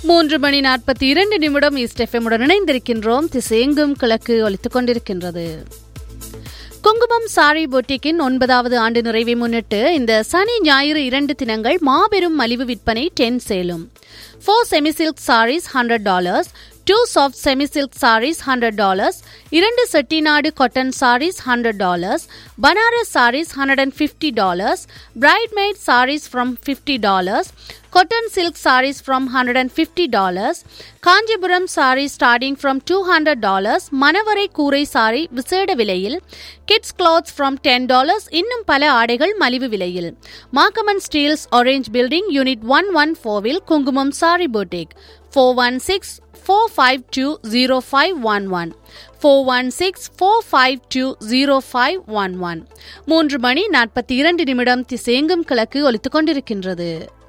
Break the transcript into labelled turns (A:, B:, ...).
A: மூன்று மணி நாற்பத்தி இரண்டு நிமிடம் ஈஸ்ட் எஃப்எம்முடன் இணைந்திருக்கின்றோம் திசையெங்கும் கிழக்கு ஒலித்துக் கொண்டிருக்கின்றது குங்குமம் சாரி பொட்டிக்கின் ஒன்பதாவது ஆண்டு நிறைவை முன்னிட்டு இந்த சனி ஞாயிறு இரண்டு தினங்கள் மாபெரும் மலிவு விற்பனை டென் சேலும் four semi silk saris hundred dollars two soft semi silk saris hundred dollars இரண்டு Chettinad cotton saris hundred dollars Banaras saris hundred and fifty dollars bridesmaid saris from fifty dollars cotton silk sarees from $150 Kanchipuram sari starting from two hundred dollars மணவரை கூரை சாரி விசேட விலையில் kids clothes from ten dollars இன்னும் பல ஆடைகள் மலிவு விலையில் Markham Steeles orange building unit one one ஃபோவில் Kungumam sari boutique four one six four five two zero five one one four one six four five two zero five one one மூன்று மணி நாற்பத்தி இரண்டு நிமிடம் திசையெங்கும் கிழக்கு ஒலித்துக் கொண்டிருக்கின்றது